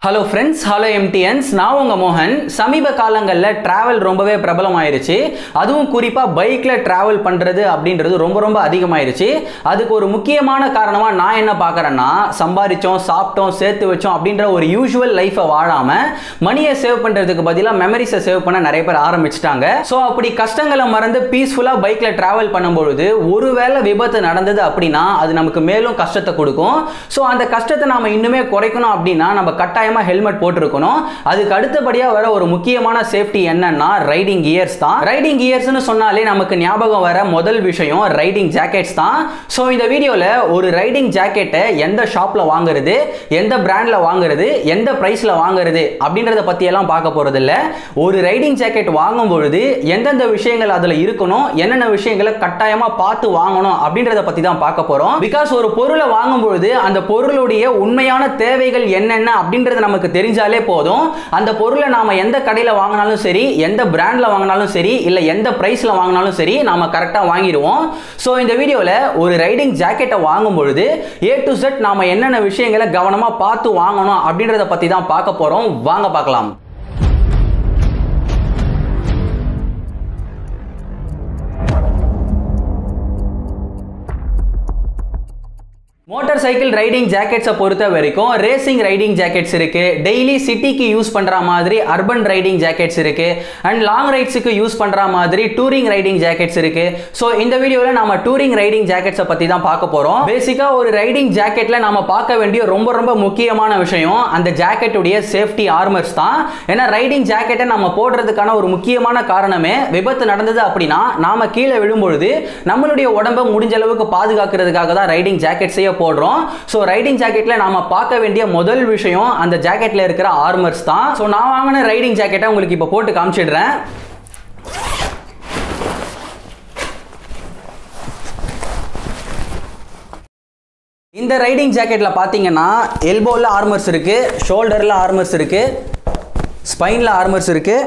hello friends hello எம்டிஎன்ஸ் நான் உங்கள் மோகன் சமீப காலங்களில் ட்ராவல் ரொம்பவே பிரபலமாயிருச்சு அதுவும் குறிப்பாக பைக்கில் ட்ராவல் பண்ணுறது அப்படின்றது ரொம்ப ரொம்ப அதிகமாயிருச்சு அதுக்கு ஒரு முக்கியமான காரணமாக நான் என்ன பார்க்குறேன்னா சம்பாதிச்சோம் சாப்பிட்டோம் சேர்த்து வச்சோம் அப்படின்ற ஒரு யூஷுவல் லைஃப்பை வாழாமல் மணியை சேவ் பண்ணுறதுக்கு பதிலாக மெமரிஸை சேவ் பண்ண நிறைய பேர் ஆரம்பிச்சிட்டாங்க ஸோ அப்படி கஷ்டங்களை மறந்து பீஸ்ஃபுல்லாக பைக்கில் ட்ராவல் பண்ணும்பொழுது ஒருவேளை விபத்து நடந்தது அப்படின்னா அது நமக்கு மேலும் கஷ்டத்தை கொடுக்கும் ஸோ அந்த கஷ்டத்தை நாம இன்னுமே குறைக்கணும் அப்படின்னா நம்ம கட்டாயமாக ஹெல்மெட் போட்டிருக்கணும் அதுக்கு அடுத்தபடியாக வர ஒரு முக்கியமான சேஃப்டி என்னன்னா ரைடிங் கியர்ஸ் தான் ரைடிங் கியர்ஸ்னு சொன்னாலே நமக்கு ஞாபகம் வர முதல் விஷயம் ரைடிங் ஜாக்கெட்ஸ் தான் ஸோ இந்த வீடியோவில் ஒரு ரைடிங் ஜாக்கெட்டை எந்த ஷாப்பில் வாங்குறது எந்த பிராண்டில் வாங்குறது எந்த ப்ரைஸில் வாங்குறது அப்படின்றத பற்றியெல்லாம் பார்க்க போகிறது இல்லை ஒரு ரைடிங் ஜாக்கெட் வாங்கும் பொழுது எந்தெந்த விஷயங்கள் அதில் இருக்கணும் என்னென்ன விஷயங்களை கட்டாயமாக பார்த்து வாங்கணும் அப்படின்றத பற்றி தான் பார்க்க போகிறோம் பிகாஸ் ஒரு பொருளை வாங்கும் பொழுது அந்த பொருளுடைய உண்மையான தேவைகள் என்னென்ன அப்படின்றது நமக்கு தெரிஞ்சாலே போதும் அந்த பொருளை நாம எந்த கடையில் வாங்கினாலும் சரி எந்த பிராண்டில் வாங்கினாலும் சரி இல்லை எந்த ப்ரைஸில் வாங்கினாலும் சரி நாம கரெக்டாக வாங்கிடுவோம் ஸோ இந்த வீடியோவில் ஒரு ரைடிங் ஜாக்கெட்டை வாங்கும் பொழுது ஏ டு செட் நாம என்னென்ன விஷயங்களை கவனமாக பார்த்து வாங்கணும் அப்படின்றத பற்றி தான் பார்க்க போகிறோம் வாங்க பார்க்கலாம் மோட்டார் சைக்கிள் ரைடிங் ஜாக்கெட்ஸை பொறுத்த வரைக்கும் ரேசிங் ரைடிங் ஜாக்கெட்ஸ் இருக்கு டெய்லி சிட்டிக்கு யூஸ் பண்ற மாதிரி அர்பன் ரைடிங் ஜாக்கெட்ஸ் இருக்கு அண்ட் லாங் ரைட்ஸுக்கு யூஸ் பண்ற மாதிரி டூரிங் ரைடிங் ஜாக்கெட்ஸ் இருக்கு ஸோ இந்த வீடியோவில் நம்ம டூரிங் ரைடிங் ஜாக்கெட்ஸை பத்தி தான் பார்க்க போறோம் பேசிக்கா ஒரு ரைடிங் ஜாக்கெட்ல நம்ம பார்க்க வேண்டிய ரொம்ப ரொம்ப முக்கியமான விஷயம் அந்த ஜாக்கெட்டுடைய சேஃப்டி ஆர்மர்ஸ் தான் ஏன்னா ரைடிங் ஜாக்கெட்டை நம்ம போடுறதுக்கான ஒரு முக்கியமான காரணமே விபத்து நடந்தது அப்படின்னா நாம கீழே விழும்பொழுது நம்மளுடைய உடம்பை முடிஞ்ச அளவுக்கு பாதுகாக்கிறதுக்காக தான் ரைடிங் ஜாக்கெட்ஸையே போடுறோம் ஸோ ரைடிங் ஜாக்கெட்ல நாம பார்க்க வேண்டிய முதல் விஷயம் அந்த ஜாக்கெட்ல இருக்கிற ஆர்மர்ஸ் தான் ஸோ நான் வாங்கின ரைடிங் ஜாக்கெட்டை உங்களுக்கு இப்போ போட்டு காமிச்சிடுறேன் இந்த ரைடிங் ஜாக்கெட்ல பார்த்தீங்கன்னா எல்போவில் ஆர்மர்ஸ் இருக்கு ஷோல்டரில் ஆர்மர்ஸ் இருக்கு ஸ்பைனில் ஆர்மர்ஸ் இருக்கு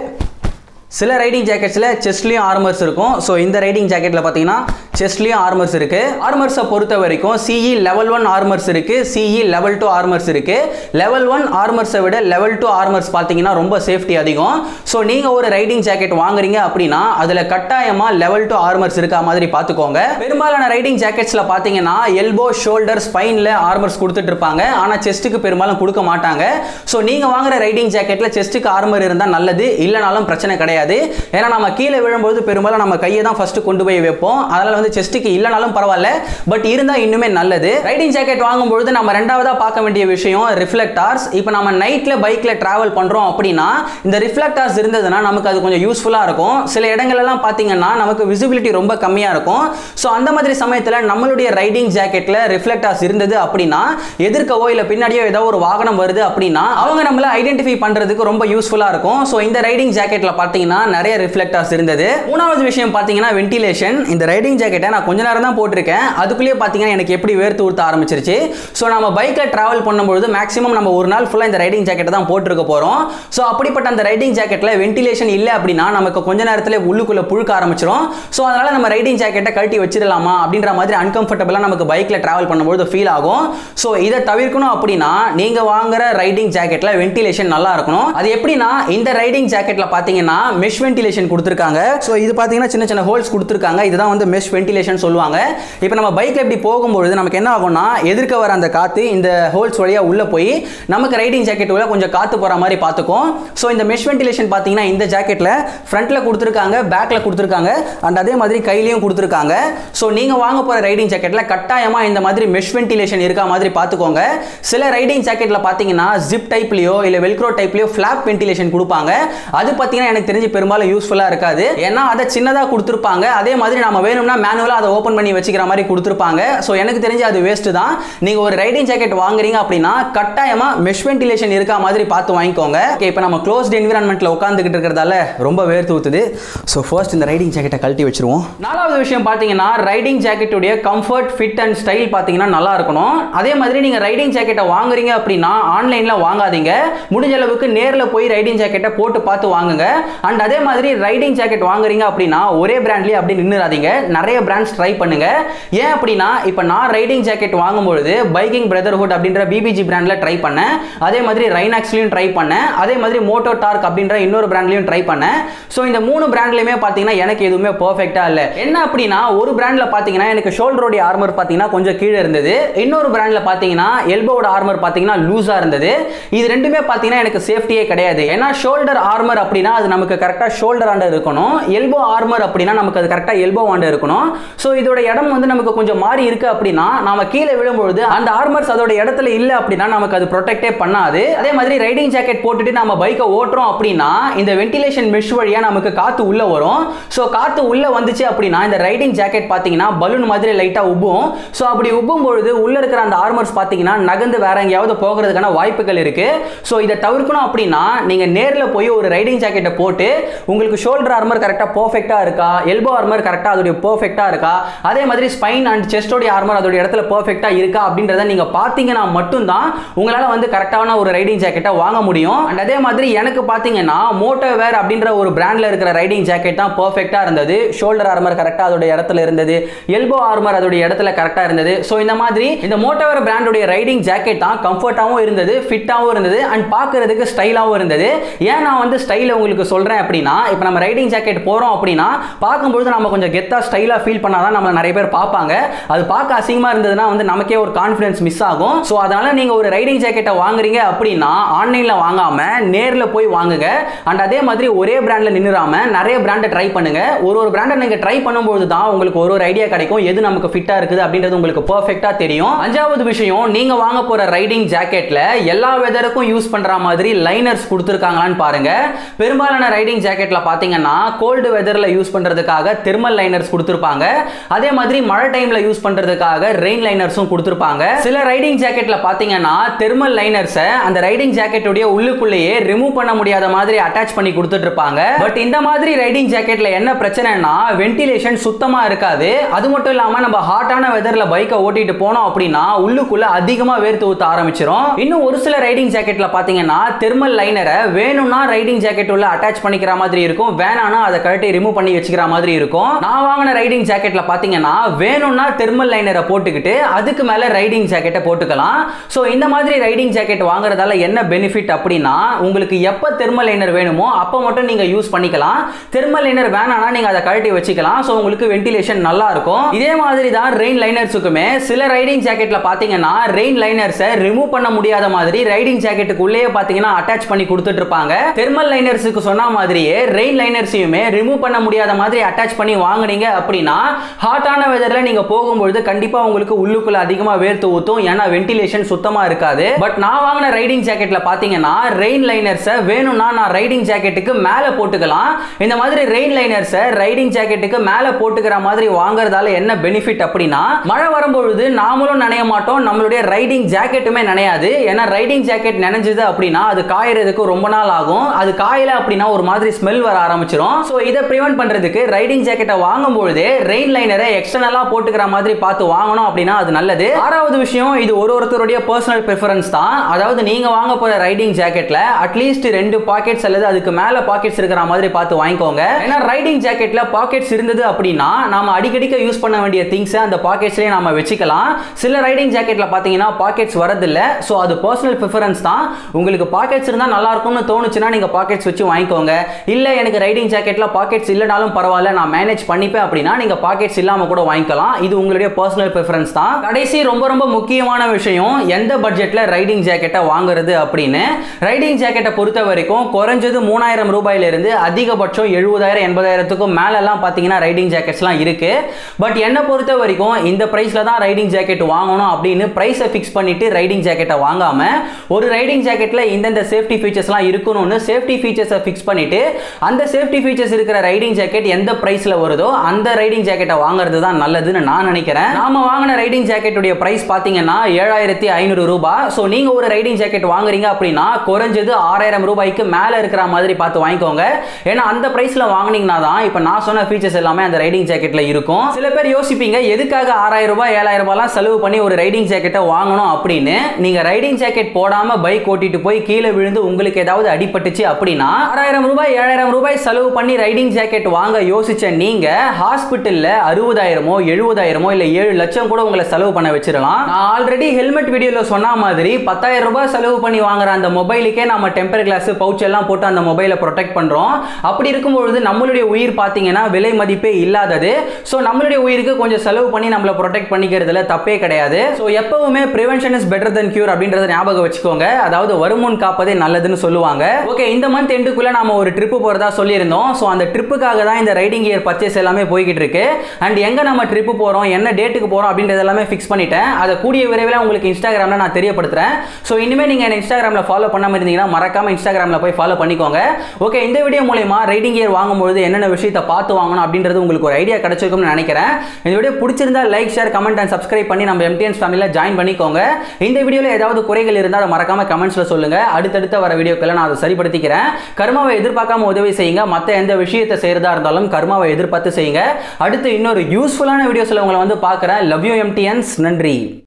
சில ரைடிங் ஜாக்கெட்ஸில் செஸ்ட்லேயும் ஆர்மர்ஸ் இருக்கும் ஸோ இந்த ரைடிங் ஜாக்கெட்டில் பார்த்தீங்கன்னா செஸ்ட்லேயும் ஆர்மர்ஸ் இருக்குது ஆர்மர்ஸை பொறுத்த வரைக்கும் சிஇ லெவல் ஒன் ஆர்மர்ஸ் இருக்குது சிஇ லெவல் டூ ஆர்மர்ஸ் இருக்குது லெவல் ஒன் ஆர்மர்ஸை விட லெவல் டூ ஆர்மர்ஸ் பார்த்தீங்கன்னா ரொம்ப சேஃப்டி அதிகம் ஸோ நீங்கள் ஒரு ரைடிங் ஜாக்கெட் வாங்குறீங்க அப்படின்னா அதில் கட்டாயமாக லெவல் டூ ஆர்மர்ஸ் இருக்க மாதிரி பார்த்துக்கோங்க பெரும்பாலான ரைடிங் ஜாக்கெட்ஸில் பார்த்தீங்கன்னா எல்போ ஷோல்டர் ஸ்பைனில் ஆர்மர்ஸ் கொடுத்துட்டு இருப்பாங்க ஆனால் செஸ்ட்டுக்கு பெரும்பாலும் கொடுக்க மாட்டாங்க ஸோ நீங்கள் வாங்குற ரைடிங் ஜாக்கெட்டில் செஸ்ட்டுக்கு ஆர்மர் இருந்தால் நல்லது இல்லைனாலும் பிரச்சனை கிடையாது ஏன்னா நம்ம கீழே விழும்போது பெரும்பாலும் நம்ம கையை தான் ஃபர்ஸ்ட் கொண்டு போய் வைப்போம் அதனால வந்து செஸ்ட்டுக்கு இல்லைனாலும் பரவாயில்ல பட் இருந்தால் இன்னுமே நல்லது ரைடிங் ஜாக்கெட் வாங்கும்பொழுது நம்ம ரெண்டாவதாக பார்க்க வேண்டிய விஷயம் ரிஃப்ளெக்டார்ஸ் இப்போ நம்ம நைட்டில் பைக்கில் ட்ராவல் பண்ணுறோம் அப்படின்னா இந்த ரிஃப்ளெக்டார்ஸ் இருந்ததுன்னா நமக்கு அது கொஞ்சம் யூஸ்ஃபுல்லாக இருக்கும் சில இடங்கள்லாம் பார்த்தீங்கன்னா நமக்கு விசிபிலிட்டி ரொம்ப கம்மியாக இருக்கும் ஸோ அந்த மாதிரி சமயத்தில் நம்மளுடைய ரைடிங் ஜாக்கெட்டில் ரிஃப்ளெக்டார்ஸ் இருந்தது அப்படின்னா எதிர்க்கவோ இல்லை பின்னாடியோ ஏதோ ஒரு வாகனம் வருது அப்படின்னா அவங்க நம்மளை ஐடென்டிஃபை பண்ணுறதுக்கு ரொம்ப யூஸ்ஃபுல்லாக இருக்கும் ஸோ இந்த ரைடிங் ஜாக்கெட்டில் பார்த்தீங்கன்னா நிறைய ரிஃப்ளெக்டார்ஸ் இருந்தது மூணாவது விஷயம் பார்த்தீங்கன்னா வென்டிலேஷன் இந்த ரைடிங் ஜாக்கெட்டை நான் கொஞ்ச நேரம் தான் போட்டிருக்கேன் அதுக்குள்ளேயே பார்த்தீங்கன்னா எனக்கு எப்படி வேர்த்து ஊற்ற ஆரம்பிச்சிருச்சு ஸோ நம்ம பைக்கில் ட்ராவல் பண்ணும்பொழுது மேக்ஸிமம் நம்ம ஒரு நாள் ஃபுல்லாக இந்த ரைடிங் ஜாக்கெட்டை தான் போட்டிருக்க போகிறோம் ஸோ அப்படிப்பட்ட அந்த ரைடிங் ஜாக்கெட்டில் வென்டிலேஷன் இல்லை அப்படின்னா நமக்கு கொஞ்ச நேரத்தில் உள்ளுக்குள்ளே புழுக்க ஆரம்பிச்சிடும் ஸோ அதனால் நம்ம ரைடிங் ஜாக்கெட்டை கழட்டி வச்சிடலாமா அப்படின்ற மாதிரி அன்கம்ஃபர்டபுளாக நமக்கு பைக்கில் ட்ராவல் பண்ணும்போது ஃபீல் ஆகும் ஸோ இதை தவிர்க்கணும் அப்படின்னா நீங்கள் வாங்குற ரைடிங் ஜாக்கெட்டில் வென்டிலேஷன் நல்லா இருக்கணும் அது எப்படின்னா இந்த ரைடிங் ஜாக்கெட்டில் பார்த்தீங்கன்னா மெஷ் வென்டிலேஷன் கொடுத்துருக்காங்க ஸோ இது பார்த்தீங்கன்னா சின்ன சின்ன ஹோல்ஸ் கொடுத்துருக்காங்க இதுதான் வந்து மெஷ் வென்டிலேஷன் சொல்லுவாங்க இப்போ நம்ம பைக்கில் இப்படி போகும்பொழுது நமக்கு என்ன ஆகும்னா எதிர்க்க வர அந்த காற்று இந்த ஹோல்ஸ் வழியாக உள்ளே போய் நமக்கு ரைடிங் ஜாக்கெட் உள்ள கொஞ்சம் காற்று போகிற மாதிரி பார்த்துக்கும் ஸோ இந்த மெஷ் வென்டிலேஷன் பார்த்தீங்கன்னா இந்த ஜாக்கெட்டில் ஃப்ரண்ட்டில் கொடுத்துருக்காங்க பேக்கில் கொடுத்துருக்காங்க அண்ட் அதே மாதிரி கையிலையும் கொடுத்துருக்காங்க ஸோ நீங்கள் வாங்க போகிற ரைடிங் ஜாக்கெட்டில் கட்டாயமாக இந்த மாதிரி மெஷ் வென்டிலேஷன் இருக்கா மாதிரி பார்த்துக்கோங்க சில ரைடிங் ஜாக்கெட்டில் பார்த்தீங்கன்னா ஜிப் டைப்லையோ இல்லை வெல்க்ரோ டைப்லையோ ஃப்ளாப் வென்டிலேஷன் கொடுப்பாங்க அது பார்த்தீங்கன்னா எனக்கு தெரிஞ்சு பெரும்பாலும் யூஸ்ஃபுல்லாக இருக்காது ஏன்னா அதை சின்னதாக கொடுத்துருப்பாங்க அதே மாதிரி நம்ம வேணும்னா மேனுவலாக அதை ஓப்பன் பண்ணி வச்சுக்கிற மாதிரி கொடுத்துருப்பாங்க ஸோ எனக்கு தெரிஞ்சு அது வேஸ்ட்டு தான் நீங்கள் ஒரு ரைடிங் ஜாக்கெட் வாங்குறீங்க அப்படின்னா கட்டாயமாக மெஷ் வென்டிலேஷன் இருக்கா மாதிரி பார்த்து வாங்கிக்கோங்க ஓகே இப்போ நம்ம க்ளோஸ்ட் என்விரான்மெண்ட்டில் உட்காந்துக்கிட்டு இருக்கிறதால ரொம்ப வேர்த்து ஊற்றுது ஸோ ஃபர்ஸ்ட் இந்த ரைடிங் ஜாக்கெட்டை கழட்டி வச்சிருவோம் நாலாவது விஷயம் பார்த்தீங்கன்னா ரைடிங் ஜாக்கெட்டுடைய கம்ஃபர்ட் ஃபிட் அண்ட் ஸ்டைல் பார்த்தீங்கன்னா நல்லா இருக்கணும் அதே மாதிரி நீங்கள் ரைடிங் ஜாக்கெட்டை வாங்குறீங்க அப்படின்னா ஆன்லைனில் வாங்காதீங்க முடிஞ்ச அளவுக்கு நேரில் போய் ரைடிங் ஜாக்கெட்டை போட்டு பார்த்து வாங்குங்க அண்ட் அண்ட் அதே மாதிரி ரைடிங் ஜாக்கெட் வாங்குறீங்க அப்படின்னா ஒரே பிராண்ட்லயே அப்படி நின்னுறாதீங்க நிறைய பிராண்ட்ஸ் ட்ரை பண்ணுங்க ஏன் அப்படின்னா இப்போ நான் ரைடிங் ஜாக்கெட் வாங்கும்பொழுது பைக்கிங் பிரதர்ஹுட் அப்படின்ற பிபிஜி பிராண்ட்ல ட்ரை பண்ணேன் அதே மாதிரி ரைனாக்ஸ்லையும் ட்ரை பண்ணேன் அதே மாதிரி மோட்டோ டார்க் அப்படின்ற இன்னொரு பிராண்ட்லையும் ட்ரை பண்ணேன் ஸோ இந்த மூணு பிராண்ட்லையுமே பார்த்தீங்கன்னா எனக்கு எதுவுமே பர்ஃபெக்டா இல்லை என்ன அப்படின்னா ஒரு பிராண்ட்ல பார்த்தீங்கன்னா எனக்கு ஷோல்டரோடைய ஆர்மர் பார்த்தீங்கன்னா கொஞ்சம் கீழே இருந்தது இன்னொரு பிராண்ட்ல பார்த்தீங்கன்னா எல்போட ஆர்மர் பார்த்தீங்கன்னா லூஸா இருந்தது இது ரெண்டுமே பார்த்தீங்கன்னா எனக்கு சேஃப்டியே கிடையாது ஏன்னா ஷோல்டர் ஆர்மர் அப்படின்னா அது நமக்கு கரெக்டாக ஷோல்டர் ஆண்ட இருக்கணும் எல்போ ஆர்மர் அப்படின்னா நமக்கு அது கரெக்டாக எல்போ ஆண்ட இருக்கணும் ஸோ இதோட இடம் வந்து நமக்கு கொஞ்சம் மாறி இருக்கு அப்படின்னா நாம கீழே விழும்பொழுது அந்த ஆர்மர்ஸ் அதோட இடத்துல இல்லை அப்படின்னா நமக்கு அது ப்ரொடெக்டே பண்ணாது அதே மாதிரி ரைடிங் ஜாக்கெட் போட்டுட்டு நம்ம பைக்கை ஓட்டுறோம் அப்படின்னா இந்த வென்டிலேஷன் மெஷ் வழியா நமக்கு காத்து உள்ள வரும் ஸோ காத்து உள்ள வந்துச்சு அப்படின்னா இந்த ரைடிங் ஜாக்கெட் பார்த்தீங்கன்னா பலூன் மாதிரி லைட்டா உப்பும் ஸோ அப்படி உப்பும் பொழுது உள்ள இருக்கிற அந்த ஆர்மர்ஸ் பார்த்தீங்கன்னா நகர்ந்து வேற எங்கேயாவது போகிறதுக்கான வாய்ப்புகள் இருக்கு ஸோ இதை தவிர்க்கணும் அப்படின்னா நீங்க நேர்ல போய் ஒரு ரைடிங் ஜாக்கெட்டை போட்டு உங்களுக்கு ஷோல்டர் ஆர்மர் கரெக்டாக பர்ஃபெக்டா இருக்கா எல்போ ஆர்மர் கரெக்டாக அதோடைய பர்ஃபெக்டா இருக்கா அதே மாதிரி ஸ்பைன் அண்ட் செஸ்டோடைய ஆர்மர் அதோட இடத்துல பர்ஃபெக்டா இருக்கா அப்படின்றத நீங்க பார்த்தீங்கன்னா மட்டும்தான் உங்களால வந்து கரெக்டான ஒரு ரைடிங் ஜாக்கெட்டை வாங்க முடியும் அண்ட் அதே மாதிரி எனக்கு பார்த்தீங்கன்னா மோட்டோ வேர் அப்படின்ற ஒரு பிராண்ட்ல இருக்கிற ரைடிங் ஜாக்கெட் தான் பர்ஃபெக்டா இருந்தது ஷோல்டர் ஆர்மர் கரெக்டாக அதோட இடத்துல இருந்தது எல்போ ஆர்மர் அதோட இடத்துல கரெக்டாக இருந்தது ஸோ இந்த மாதிரி இந்த மோட்டோவர் பிராண்டுடைய ரைடிங் ஜாக்கெட் தான் கம்ஃபர்ட்டாகவும் இருந்தது ஃபிட்டாகவும் இருந்தது அண்ட் பார்க்கறதுக்கு ஸ்டைலாகவும் இருந்தது ஏன் நான் வந்து ஸ்டைலை உங்களுக்கு சொல்கிறேன் அப்படின்னா இப்போ நம்ம ரைடிங் ஜாக்கெட் போகிறோம் அப்படின்னா பார்க்கும்பொழுது நம்ம கொஞ்சம் கெத்தாக ஸ்டைலாக ஃபீல் பண்ணால் தான் நம்மளை நிறைய பேர் பார்ப்பாங்க அது பார்க்க அசிங்கமாக இருந்ததுன்னா வந்து நமக்கே ஒரு கான்ஃபிடன்ஸ் மிஸ் ஆகும் ஸோ அதனால் நீங்கள் ஒரு ரைடிங் ஜாக்கெட்டை வாங்குறீங்க அப்படின்னா ஆன்லைனில் வாங்காமல் நேரில் போய் வாங்குங்க அண்ட் அதே மாதிரி ஒரே பிராண்டில் நின்றுறாம நிறைய பிராண்டை ட்ரை பண்ணுங்க ஒரு ஒரு பிராண்டை நீங்கள் ட்ரை பண்ணும்போது தான் உங்களுக்கு ஒரு ஒரு ஐடியா கிடைக்கும் எது நமக்கு ஃபிட்டாக இருக்குது அப்படின்றது உங்களுக்கு பர்ஃபெக்டாக தெரியும் அஞ்சாவது விஷயம் நீங்கள் வாங்க போகிற ரைடிங் ஜாக்கெட்டில் எல்லா வெதருக்கும் யூஸ் பண்ணுற மாதிரி லைனர்ஸ் கொடுத்துருக்காங்களான்னு பாருங்க பெரும்பாலான ரைடிங் ஜாக்கெட்டில் பார்த்தீங்கன்னா கோல்டு வெதரில் யூஸ் பண்ணுறதுக்காக தெர்மல் லைனர்ஸ் கொடுத்துருப்பாங்க அதே மாதிரி மழை டைமில் யூஸ் பண்ணுறதுக்காக ரெயின் லைனர்ஸும் கொடுத்துருப்பாங்க சில ரைடிங் ஜாக்கெட்டில் பார்த்தீங்கன்னா தெர்மல் லைனர்ஸை அந்த ரைடிங் ஜாக்கெட்டுடைய உள்ளுக்குள்ளேயே ரிமூவ் பண்ண முடியாத மாதிரி அட்டாச் பண்ணி கொடுத்துட்டு இருப்பாங்க பட் இந்த மாதிரி ரைடிங் ஜாக்கெட்ல என்ன பிரச்சனைனா வென்டிலேஷன் சுத்தமா இருக்காது அது மட்டும் இல்லாம நம்ம ஹாட்டான வெதர்ல பைக்கை ஓட்டிட்டு போனோம் அப்படின்னா உள்ளுக்குள்ள அதிகமா வேர்த்து ஊத்த ஆரம்பிச்சிரும் இன்னும் ஒரு சில ரைடிங் ஜாக்கெட்ல பாத்தீங்கன்னா தெர்மல் லைனரை வேணும்னா ரைடிங் ஜாக்கெட் உள்ள அட்டாச் பண்ணிக்கிற மாதிரி இருக்கும் வேணானா அதை கழட்டி ரிமூவ் பண்ணி வச்சுக்கிற மாதிரி இருக்கும் நான் வாங்கின ரைடிங் ஜாக்கெட்ல பாத்தீங்கன்னா வேணும்னா தெர்மல் லைனரை போட்டுக்கிட்டு அதுக்கு மேல ரைடிங் ஜாக்கெட்டை போட்டுக்கலாம் ஸோ இந்த மாதிரி ரைடிங் ஜாக்கெட் வாங்குறதால என்ன பெனிஃபிட் அப்படின்னா உங்களுக்கு எப்போ தெர்மல் லைனர் வேணுமோ அப்போ மட்டும் நீங்க யூஸ் பண்ணிக்கலாம் தெர்மல் லைனர் வேணானா நீங்க அதை கழட்டி வச்சுக்கலாம் ஸோ உங்களுக்கு வென்டிலேஷன் நல்லா இருக்கும் இதே மாதிரி தான் ரெயின் லைனர்ஸுக்குமே சில ரைடிங் ஜாக்கெட்ல பாத்தீங்கன்னா ரெயின் லைனர்ஸை ரிமூவ் பண்ண முடியாத மாதிரி ரைடிங் ஜாக்கெட்டுக்குள்ளேயே பாத்தீங்கன்னா அட்டாச் பண்ணி கொடுத்துட்டு இருப்பாங்க தெர்மல் லைனர்ஸுக்கு சொன்ன மாதிரியே ரெயின் லைனர்ஸையுமே ரிமூவ் பண்ண முடியாத மாதிரி அட்டாச் பண்ணி வாங்குனீங்க அப்படின்னா ஹாட்டான வெதர்ல நீங்க போகும்பொழுது கண்டிப்பா உங்களுக்கு உள்ளுக்குள்ள அதிகமா வேர்த்து ஊத்தும் ஏன்னா வென்டிலேஷன் சுத்தமா இருக்காது பட் நான் வாங்கின ரைடிங் ஜாக்கெட்ல பாத்தீங்கன்னா ரெயின் லைனர்ஸை வேணும்னா நான் ரைடிங் ஜாக்கெட்டுக்கு மேல போட்டுக்கலாம் இந்த மாதிரி ரெயின் லைனர்ஸை ரைடிங் ஜாக்கெட்டுக்கு மேல போட்டுக்கிற மாதிரி வாங்குறதால என்ன பெனிஃபிட் அப்படின்னா மழை வரும்பொழுது நாமளும் நனைய மாட்டோம் நம்மளுடைய ரைடிங் ஜாக்கெட்டுமே நனையாது ஏன்னா ரைடிங் ஜாக்கெட் நனைஞ்சது அப்படின்னா அது காயறதுக்கு ரொம்ப நாள் ஆகும் அது காயல அப்படின்னா ஒரு மாதிரி ஸ்மெல் வர ஆரம்பிச்சிடும் ஸோ இதை ப்ரிவென்ட் பண்றதுக்கு ரைடிங் ஜாக்கெட்டை வாங்கும் பொழுது ரெயின் லைனரை எக்ஸ்டர்னலா போட்டுக்கிற மாதிரி பார்த்து வாங்கணும் அப்படின்னா அது நல்லது ஆறாவது விஷயம் இது ஒரு ஒருத்தருடைய பர்சனல் ப்ரிஃபரன்ஸ் தான் அதாவது நீங்க வாங்க போற ரைடிங் ஜாக்கெட்ல அட்லீஸ்ட் ரெண்டு பாக்கெட்ஸ் அல்லது அதுக்கு மேல பாக்கெட்ஸ் இருக்கிற மாதிரி பார்த்து வாங்கிக்கோங்க ஏன்னா ரைடிங் ஜாக்கெட்ல பாக்கெட்ஸ் இருந்தது அப்படின்னா நாம அடிக்கடிக்க யூஸ் பண்ண வேண்டிய திங்ஸை அந்த பாக்கெட்ஸ்லயே நாம வச்சுக்கலாம் சில ரைடிங் ஜாக்கெட்ல பாத்தீங்கன்னா பாக்கெட்ஸ் வரதில்ல ஸோ அது பர்சனல் ப்ரிஃபரன்ஸ் தான் உங்களுக்கு பாக்கெட்ஸ் இருந்தால் நல்லா இருக்கும்னு தோணுச்சுன்னா நீங்க பாக்கெட்ஸ் வச்சு வாங்கிக்கோங்க இல்ல எனக்கு ரைடிங் ஜாக்கெட்ல பாக்கெட்ஸ் இல்லைனாலும் பரவாயில்ல நான் மேனேஜ் பண்ணிப்பேன் அப்படின்னா நீங்க பாக்கெட்ஸ் இல்லாம கூட வாங்கிக்கலாம் இது உங்களுடைய பர்சனல் ப்ரிஃபரன்ஸ் தான் கடைசி ரொம்ப ரொம்ப முக்கியமான விஷயம் எந்த பட்ஜெட்ல ரைடிங் ஜாக்கெட்டை வாங்குறது அப்படின்னு ரைடிங் ஜாக்கெட்டை பொறுத்த வரைக்கும் குறைஞ்சது மூணாயிரம் ரூபாயிலிருந்து அதிகபட்சம் எழுபதாயிரம் எண்பதாயிரத்துக்கும் மேலெல்லாம் பார்த்தீங்கன்னா ரைடிங் ஜாக்கெட்ஸ்லாம் இருக்கு பட் என்னை பொறுத்த வரைக்கும் இந்த ப்ரைஸில் தான் ரைடிங் ஜாக்கெட் வாங்கணும் அப்படின்னு ப்ரைஸை ஃபிக்ஸ் பண்ணிட்டு ரைடிங் ஜாக்கெட்டை வாங்காம ஒரு ரைடிங் ஜாக்கெட்டில் இந்தந்த சேஃப்டி ஃபீச்சர்ஸ்லாம் இருக்கணும்னு சேஃப்டி ஃபீச்சர்ஸை ஃபிக்ஸ் பண்ணிட்டு அந்த சேஃப்டி ஃபீச்சர்ஸ் இருக்கிற ரைடிங் ஜாக்கெட் எந்த ப்ரைஸில் வருதோ அந்த ரைடிங் ஜாக்கெட்டை வாங்குறது தான் நல்லதுன்னு நான் நினைக்கிறேன் நாம வாங்கின ரைடிங் ஜாக்கெட்டுடைய பிரைஸ் பார்த்தீங்கன்னா ஏழாயிரத்தி ஐநூறு ரூபாய் ஸோ நீங்க ஒரு ரைடிங் ஜாக்கெட் வாங்குறீங்க அப்படின்னா குறைஞ்சது ஆறாயிரம் ரூபாய்க்கு மேலே இருக்கிற மாதிரி பார்த்து வாங்கிக்கோங்க ஏன்னா அந்த பிரைஸ்ல வாங்குனீங்கன்னா தான் இப்போ நான் சொன்ன ஃபீச்சர்ஸ் எல்லாமே அந்த ரைடிங் ஜாக்கெட்ல இருக்கும் சில பேர் யோசிப்பீங்க எதுக்காக ஆறாயிரம் ரூபாய் ஏழாயிரம் ரூபாய்லாம் செலவு பண்ணி ஒரு ரைடிங் ஜாக்கெட்டை வாங்கணும் அப்படின்னு நீங்க ரைடிங் ஜாக்கெட் போடாம பைக் ஓட்டிட்டு போய் கீழே விழுந்து உங்களுக்கு ஏதாவது அடிபட்டுச்சு அப்படின்னா ஆறாயிரம் ரூபாய் ரூபாய் ஏழாயிரம் ரூபாய் செலவு பண்ணி ரைடிங் ஜாக்கெட் வாங்க யோசிச்ச நீங்க ஹாஸ்பிட்டல்ல அறுபதாயிரமோ எழுபதாயிரமோ இல்ல ஏழு லட்சம் கூட உங்களை செலவு பண்ண வச்சிடலாம் நான் ஆல்ரெடி ஹெல்மெட் வீடியோல சொன்ன மாதிரி பத்தாயிரம் ரூபாய் செலவு பண்ணி வாங்குற அந்த மொபைலுக்கே நம்ம டெம்பர் கிளாஸ் பவுச் எல்லாம் போட்டு அந்த மொபைலை ப்ரொடெக்ட் பண்றோம் அப்படி இருக்கும்பொழுது நம்மளுடைய உயிர் பார்த்தீங்கன்னா விலை மதிப்பே இல்லாதது ஸோ நம்மளுடைய உயிருக்கு கொஞ்சம் செலவு பண்ணி நம்மளை ப்ரொடெக்ட் பண்ணிக்கிறதுல தப்பே கிடையாது ஸோ எப்பவுமே prevention is better than cure அப்படின்றத ஞாபகம் வச்சுக்கோங்க அதாவது வருமுன் காப்பதே நல்லதுன்னு சொல்லுவாங்க ஓகே இந்த மந்த் எண்டுக்குள்ள நாம ஒரு ட்ரிப்பு போறதா சொல்லியிருந்தோம் ஸோ அந்த ட்ரிப்புக்காக தான் இந்த ரைடிங் கியர் பர்ச்சேஸ் எல்லாமே போய்கிட்டு இருக்கு அண்ட் எங்க நம்ம ட்ரிப்பு போறோம் என்ன டேட்டுக்கு போறோம் அப்படின்றது எல்லாமே ஃபிக்ஸ் பண்ணிட்டேன் அதை கூடிய விரைவில் உங்களுக்கு இன்ஸ்டாகிராம்ல நான் தெரியப்படுத்துறேன் ஸோ இனிமே நீங்க என்ன இன்ஸ்டாகிராம்ல ஃபாலோ பண்ணாம இருந்தீங்கன்னா மறக்காம இன்ஸ்டாகிராம்ல போய் ஃபாலோ பண்ணிக்கோங்க ஓகே இந்த வீடியோ மூலயமா ரைடிங் கியர் வாங்கும்போது என்னென்ன விஷயத்தை பார்த்து வாங்கணும் அப்படின்றது உங்களுக்கு ஒரு ஐடியா கிடைச்சிருக்கும்னு நினைக்கிறேன் இந்த வீடியோ பிடிச்சிருந்தா like share comment and subscribe பண்ணி நம்ம எம்டிஎன்ஸ் ஃபேமிலியில் ஜாயின் பண்ணிக்கோங்க இந்த வீடியோவில் ஏதாவது குறைகள் இருந்தால் அதை மறக்காம கமெண்ட்ஸ்ல சொல்லுங்க அடுத்தடுத்த வர வீடியோக்களை நான் அதை சரிப்படுத்திக்கிறேன் கர்மாவை எதிர்பார்க்காம உதவி செய்யுங்க மற்ற எந்த விஷயத்தை செய்யறதா இருந்தாலும் கர்மாவை எதிர்பார்த்து செய்யுங்க அடுத்து இன்னொரு யூஸ்ஃபுல்லான வீடியோஸ்ல உங்களை வந்து பார்க்குறேன் லவ் யூ எம்டிஎன்ஸ் நன்றி